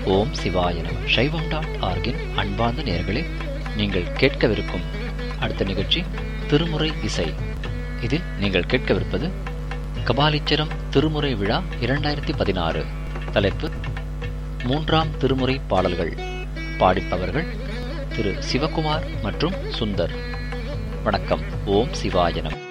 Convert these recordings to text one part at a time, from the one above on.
ஓம் சிவாய நம சைவம் டாட் ஆர்கின் அன்பார்ந்த நேயர்களே நீங்கள் கேட்கவிருக்கும் அடுத்த நிகழ்ச்சி திருமுறை இசை இதில் நீங்கள் கேட்கவிருப்பது கபாலீச்சரம் திருமுறை விழா இரண்டாயிரத்தி பதினாறு தலைப்பு மூன்றாம் திருமுறை பாடல்கள் பாடிப்பவர்கள் திரு சிவகுமார் மற்றும் சுந்தர் வணக்கம் ஓம் சிவாய நம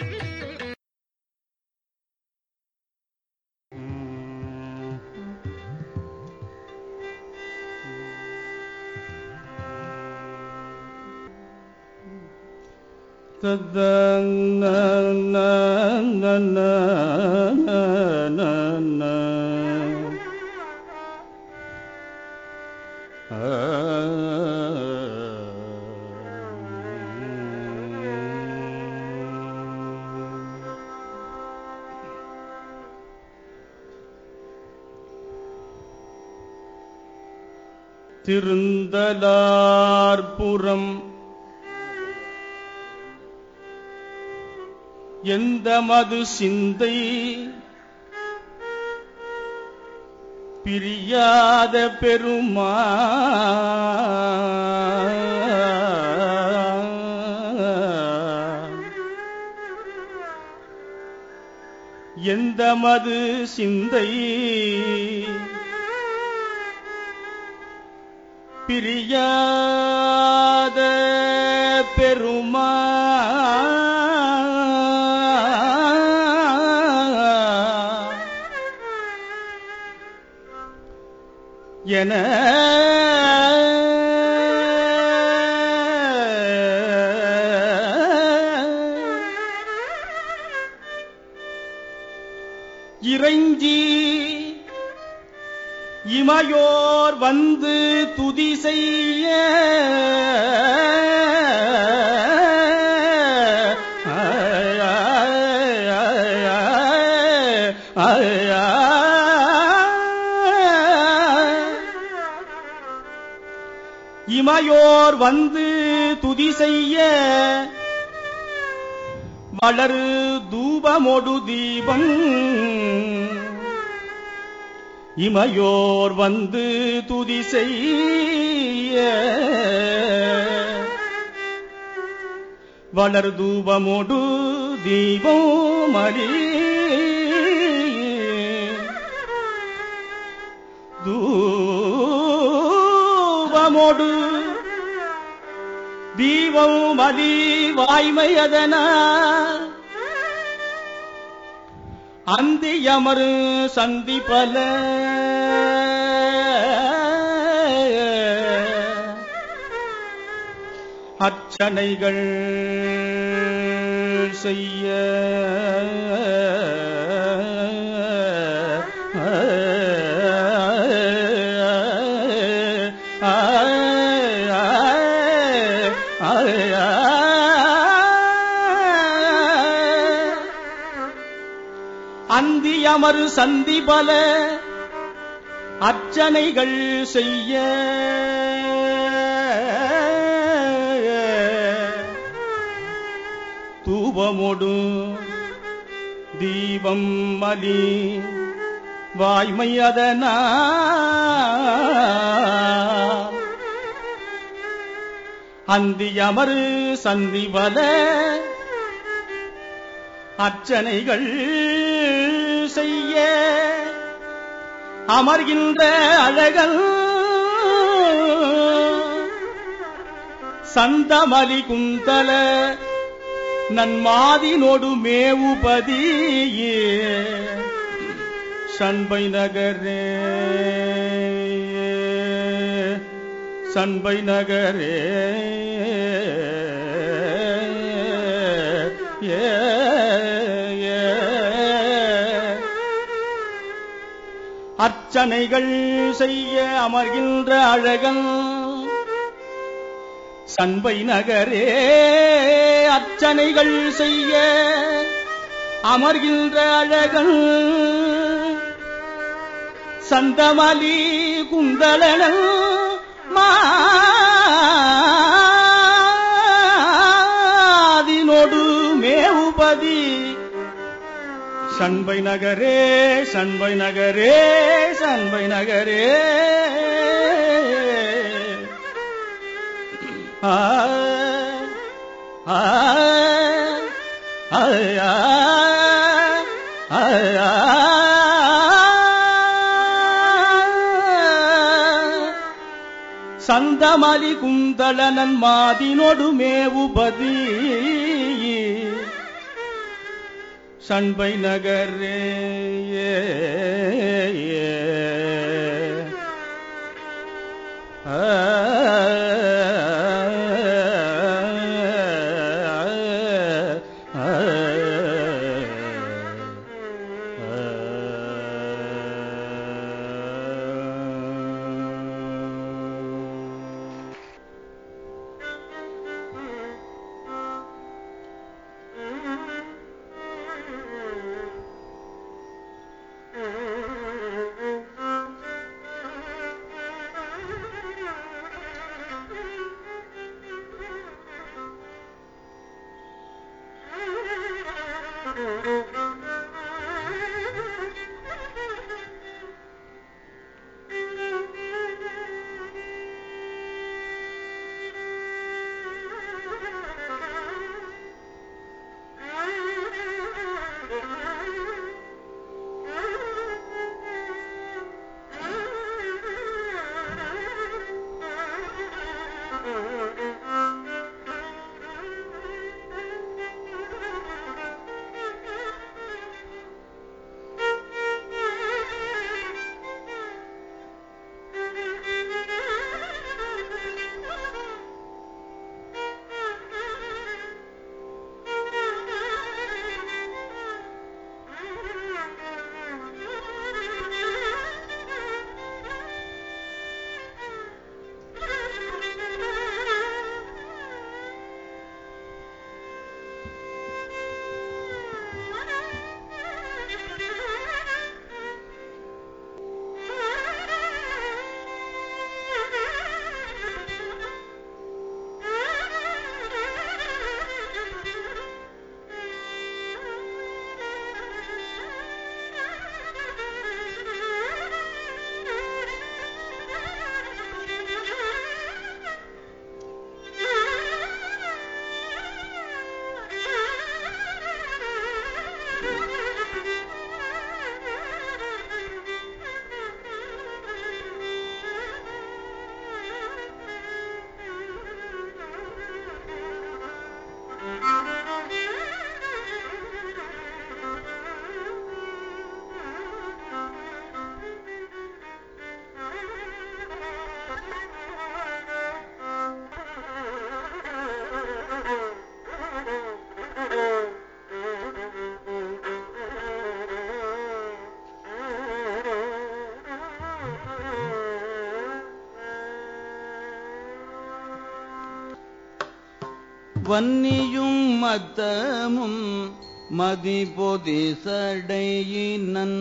திருந்தலார்புறம் எந்த மது சிந்தை பிரியாத பெருமா எந்த மது சிந்தை பிரியாத பெருமா என இறைஞ்சி இமையோர் வந்து துதி செய்ய இமையோர் வந்து துதி செய்ய வளரு தூபமொடு தீபம் இமையோர் வந்து துதி செய்ய வளர் தூபமோடு தீபம் அலி தூபமோடு தீபம் அலி வாய்மையதனா அந்தியமரு சந்தி பல அர்ச்சனைகள் செய்ய அந்தி அமரு சந்தி பல அர்ச்சனைகள் செய்ய தூபமொடு தீபம் மலி வாய்மை அதனா அந்தி அமரு சந்தி பல அர்ச்சனைகள் செய்ய அமர்கின்ற அழகல் சந்தமலி குந்தல நன்மாதினோடு மேவுபதியே சண்பை நகரே சண்பை நகரே ஏ அர்ச்சனைகள் செய்ய அமர்கின்ற அழகன் சண்பை நகரே அர்ச்சனைகள் செய்ய அமர்கின்ற அழகன் சந்தமலி குந்தலனன் மாதினோடு மேவுபதி சண்பை நகரே சண்பை நகரே சண்பை நகரே சந்தமலி குந்தளனன் மாதினொடு மேவுபதி சண்பை நகரே வன்னியும் மத்தமும் மதிபொதி சடையினன்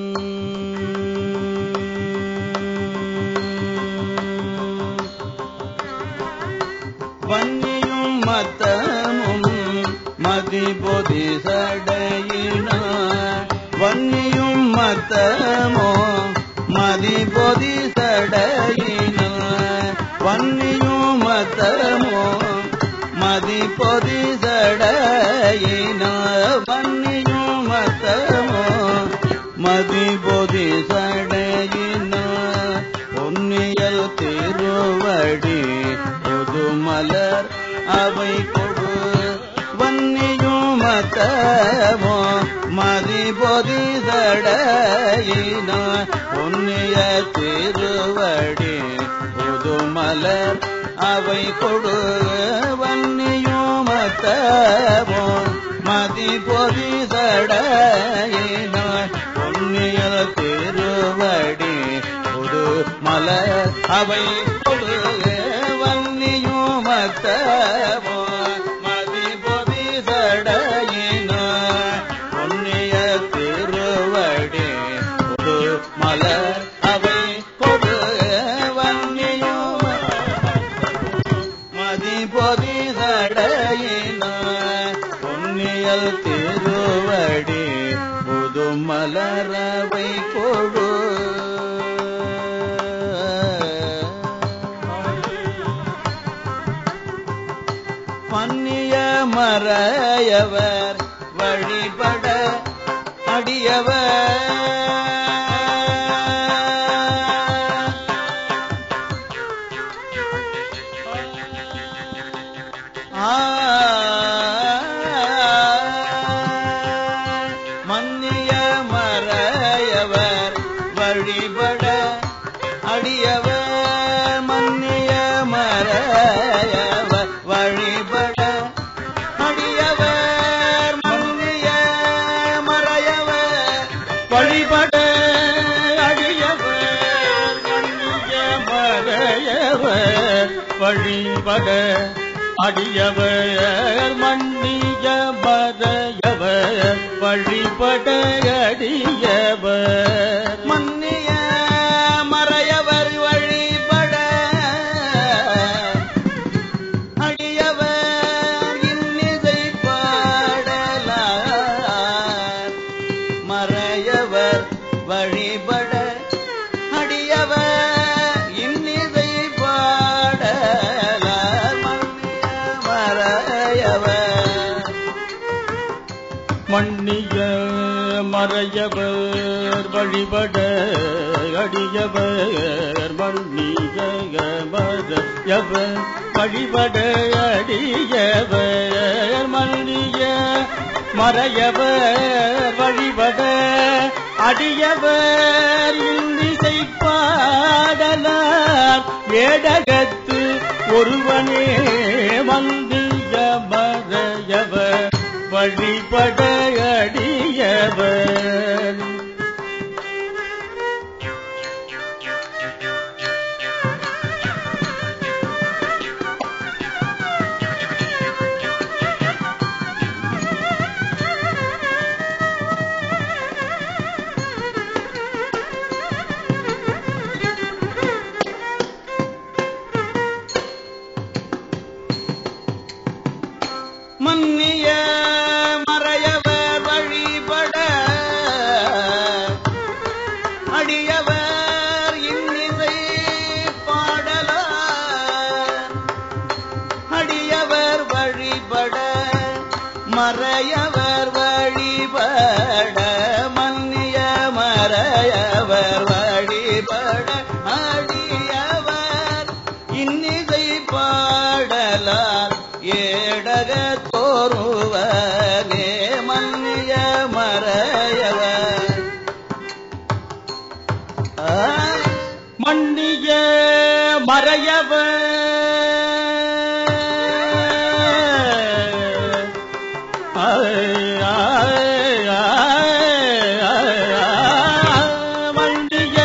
வன்னியும் மத்தமும் மதிபொதி சடையின வன்னியும் மத்தமோ மதிபொதி சடையின வன்னியும் மத்தமோ மதிபொதி சடையின வன்னியும் மத்தமோ மதிபொதி சடையின பொன்னியல் திருவடி புதுமலர் அவை கொடு வன்னியும் மத்தமோ மதிபொதி சடையின பொன்னிய திருவடி புதுமலர் அவை கொடு வன்னியும் மத்தமோ மதிபொதி சடையின பொன்னிய திருவடி புது மலர் அவை கொடு வன்னியும் மத்தமோ மதிபொதி சடையின பொன்னிய திருவடி புது மலர் அவை கொடு வன்னியும் மதிபொதி சடையின பொன்னியல் திருவடி புது மலரவை கொடு பன்னிய மறையவர் வழிபட அடியவர் மறையவர் வழிபட அடியவர் மன்னிய மறையவர் வழிபட அடியவர் மன்னிய மறையவர் வழிபட அடியவர் இன்னிசை பாடலார் மறையவர் வழிபட அடியவர் இன்னிசை பாடலார் மன்னிய மறையவர் மன்னிய மறையவர் வழிபட அடியவர் மன்னிய மறையவர் வழிபட அடியவர் மன்னிய மறையவர் வழிபட அடியவர் இன்னிசை பாடலார் ஏடகத்து ஒருவனே மந்திய மறையவர் வழிபட அடியவர் மன்னிய மறையவர் வழிபட அடியவர் இன்னிசை பாடலார் அடியவர் வழிபட மறையவர் வழிபட மன்னிய மறையவர் வழிபட அடியவர் இன்னிசை பாடலார் ஏடக தோறுவனே மன்னிய மறையவர் ஆ, மன்னிய மறையவர் மண்டிய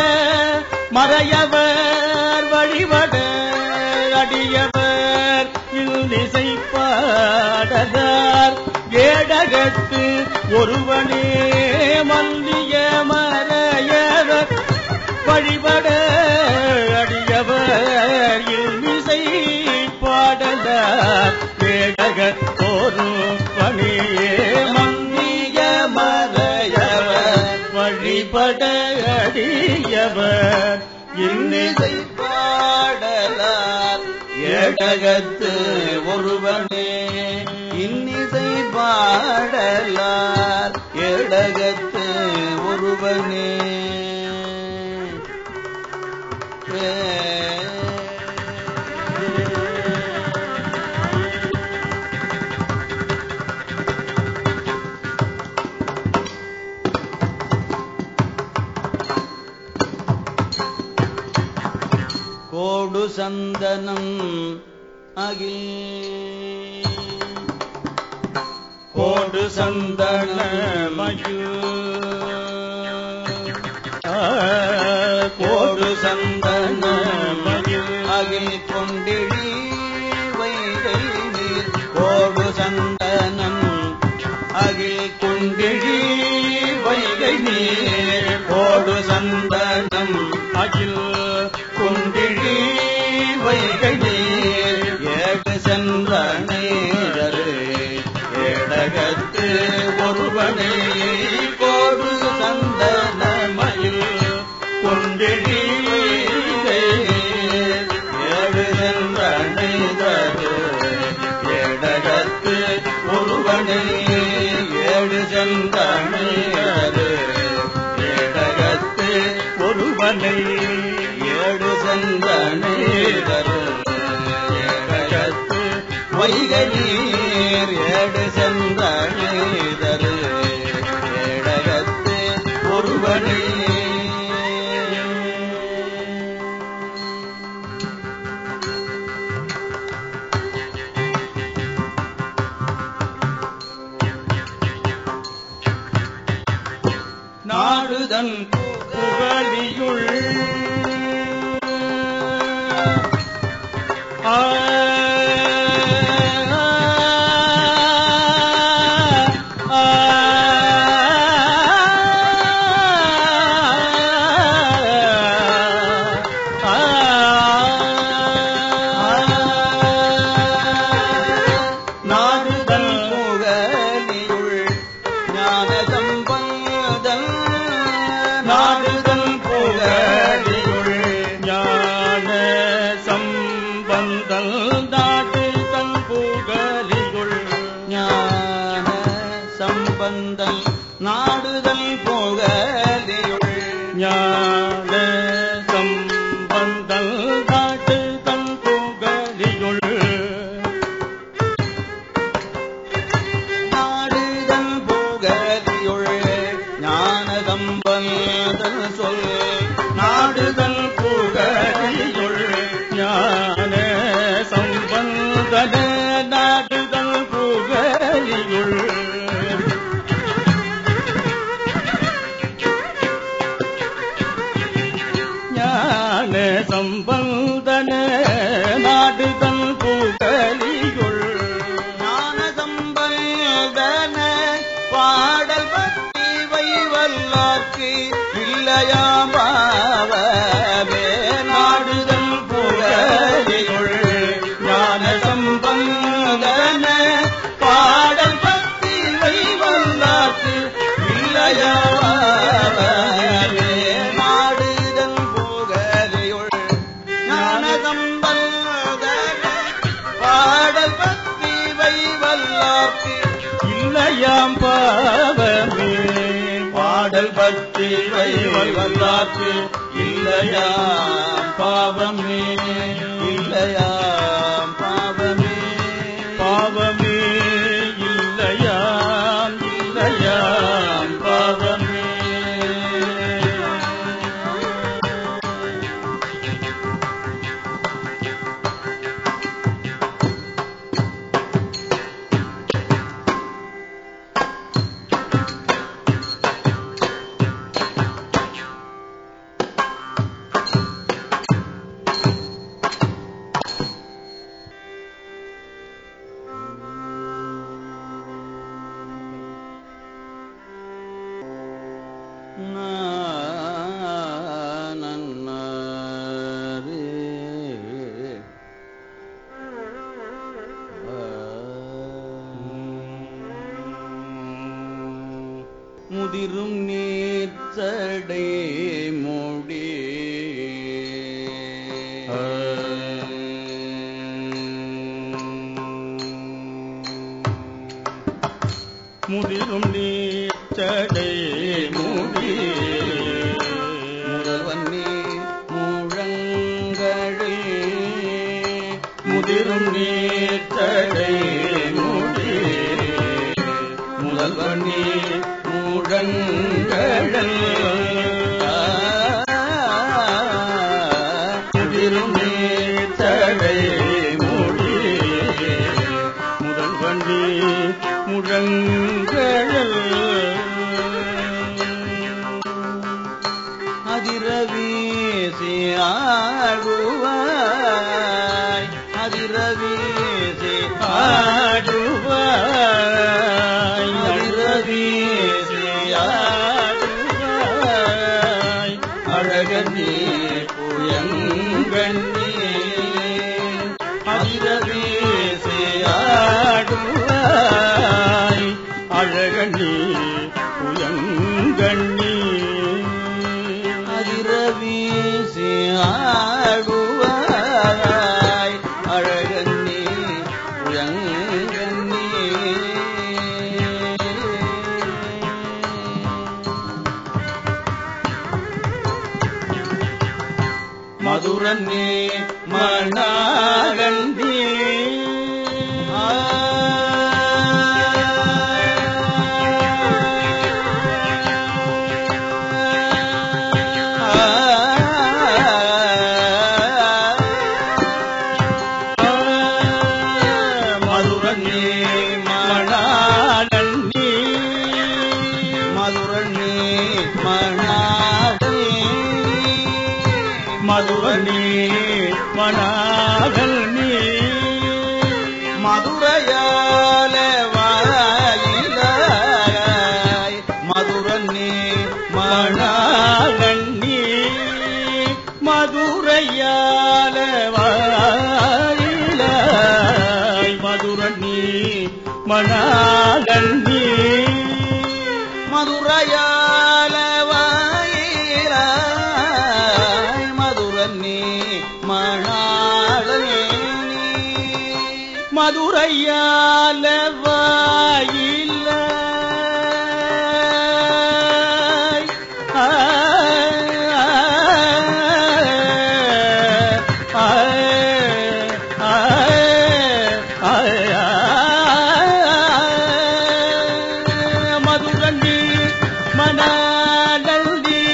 மறையவர் வழிபட அடியவர் இல்லிசை பாடலார் ஏடகத்து ஒருவனே மல்லிய மறையவர் வழிபட அடியவர் இல்லிசை பாடலார் ஏடக ஒருவனே மன்னிய மறையவர் வழிபட அடியவர் இன்னிசை பாடலார் ஏடகத்து ஒருவனே இன்னிசை பாடலார் ஏடகத்து ஒருவனே கோடு சந்தனம் அகில் கோடு சந்தன கோடு சந்தன அகில் கொண்டிழி வைகை நீர் கோடு சந்தனம் அகில் கொண்டிழி வைகை நீர் கோடு சந்தனம் அகில் கொண்டிழி வைகை நீர் ஏடு சென்ற நீரரு ஏடகத்து ஒருவனே கோடு சந்தன மயில் கொண்டிழி வைகை நீர் ஏடு சென்ற நீரரு ஏடகத்து ஒருவனே ஏடு சென்ற நீரரு ஏடகத்து ஒருவனை ஏடு சென்ற நீரரு ஏடகத்து வைகை நீர் ஏடு சென்ற நீரரு ஏடகத்து ஒருவனே நாடுதன் புகழியுள் சம்பந்தல் நாட்டு தன் புகழியுள் ஞான சம்பந்தம் நாடுதல் புகழியுள் ஞான சம்பந்தல் நாட்டு தன் புகழியுள் நாடுதல் புகழியுள் ஞான சம்பந்தம் சொல் நாடுதல் புகழியுள் ஞான சம்பந்தன நாடுதல் புகழியுள் ஞான சம்பந்தன நாடுதல் புகழியுள் ஞான சம்பந்தன பாடல் பற்றி வைவல்லார்க்கு இல்லையாம் பாவமே நாடுதல் புகழியுள் ஞான சம்பந்தன பாடல் பற்றி வைவல்லார்க்கு இல்லையாமே நாடுதல் புகழியுள் ஞான சம்பந்தன பாடல் பற்றி வைவல்லார்க்கு இல்லையாம் பாவமே பாடல் பக்தி வைவல்லார்க்கு இல்லையாம் பாவமே இல்லையாம் பாவமே பாவமே இல்லையாம் இல்லையாம் பாவமே முதிரும் நீர்ச்சடை மூடி முதிரும் நீச்சடை மூடி முதல்வன் நீ முழங்கழி முதிரும் நீச்சடை மூடி முதல்வன் நீ முழங்கழல் முதிரும் நீச்சடை மூடி முதல் வண்டி முழங்கழல் அதிரவீசி ஆடுவாய் அதிரவீசி ஆடுவாய் அதிரவீசி ஆடுவாய் அழகனே புயங்கண்ணே அதிரவீசி ஆடுவாய் அழகனி புயங்கண்ணி அதிரவீசி ஆடுவாய் அழகன்னே புயங்கண்ணே மதுரன்னே மணாகண்டி மதுரனே மணாளன்னி மதுரன்னே மணாடல் மதுரனே மணாகல் நீ மதுரையால வாயிலாய் மதுரன்னே மணாடல் மணாகண்ணி மதுரையால வாயிலாய் மதுரணி மணாகண்ணி மதுரையால வாயிலாய் மதுரன்னே மணாடல் நீ மதுரையால வாயில மதுரண்டி மணி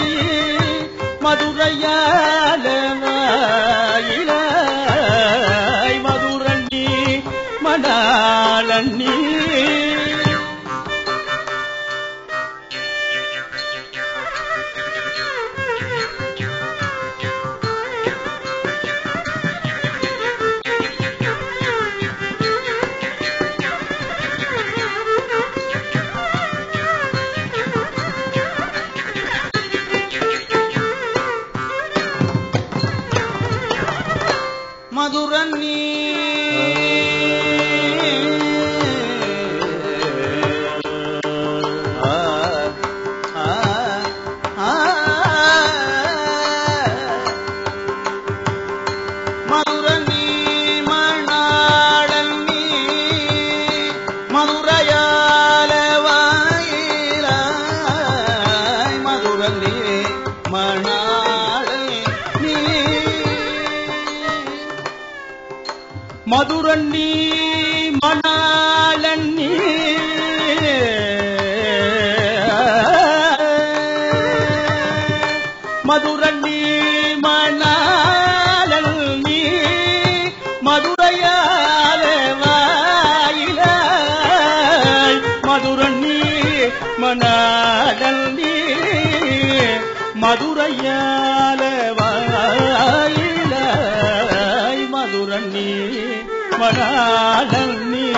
மதுரையால வாயில மதுரண்டி மணாளண்ணி மதுரன்னி ஆ, ஆ, ஆ. மதுரன்னி மணாளன்னி மதுரையால வாயிலாய் மதுரன்னி மணாளன்னி மதுரண்ணி மணாளண்ணி மதுரண்ணி மணாளண்ணி மதுரையால வாயில மதுரண்ணி மணாளண்ணி மதுரையால வாயில மதுரண்ணி மணாளண்ணி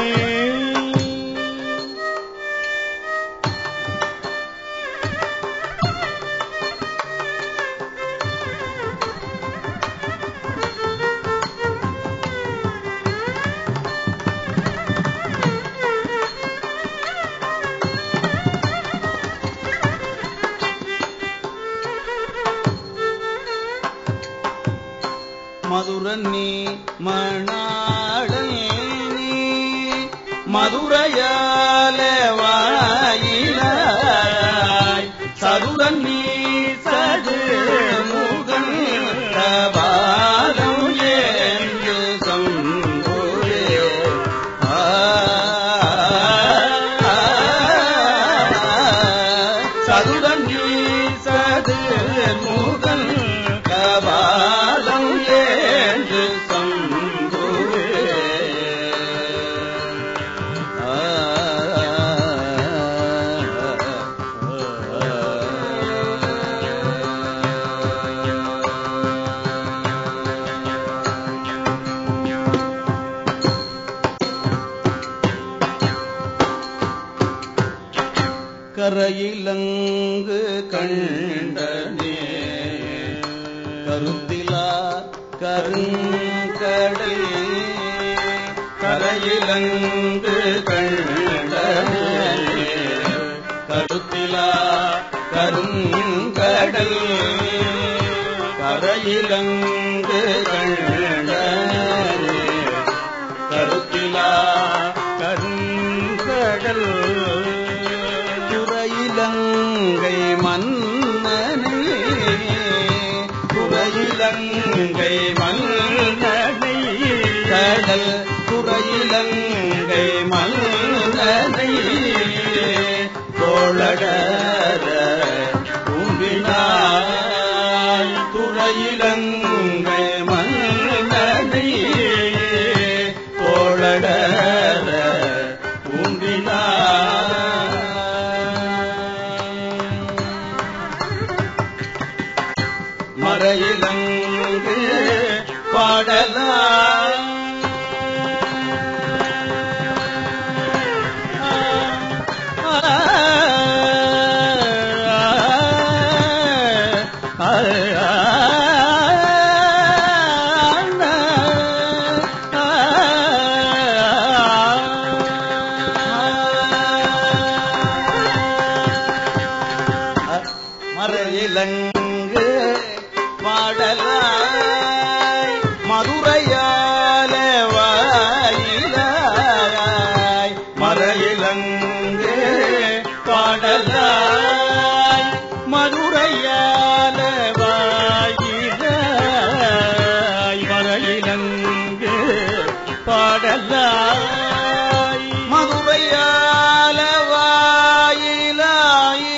மதுரன்னி மணாளனி மதுரையால வாயிலாய் சதுரன்னி சது முகன் கபாலம் என்று சம்புரே ஆ, சதுரன்னி சது முகன் கபாலம் என்று சம்புரே கரையிலங்கு கண்டனே கருத்திலா கருங்கடல் கரையிலங்கு கண்டனே கருத்திலா கருங்கடல் கரையிலங்கு கண்டனே கருத்திலா கருங்கடல் துறையிலங்கை மன்னனே துறையிலங்கை மன்னனை கடல் துறையிலங்கை மன்னனை தோழடர கும்பினாய் துறையிலங்கை மன்னனை தோழடர மறையிலங்கு பாடலா மறையிலங்கு பாடலாய் மதுரையால வாயிலாய் வாயிலாய் மதுரையால வாயிலாயி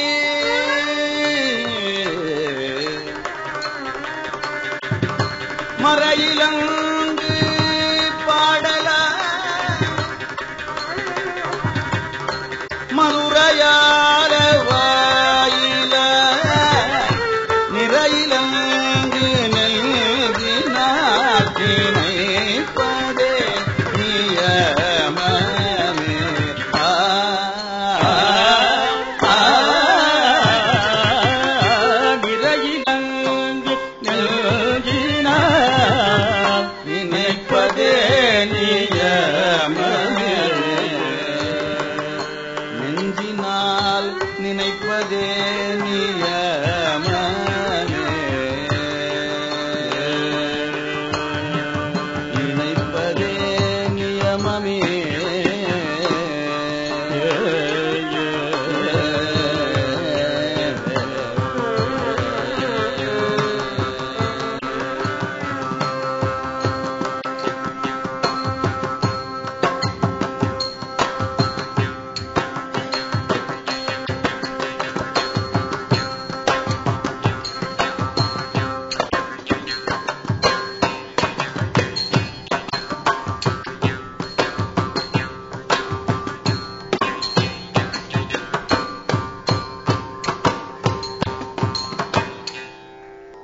மறையிலங்கு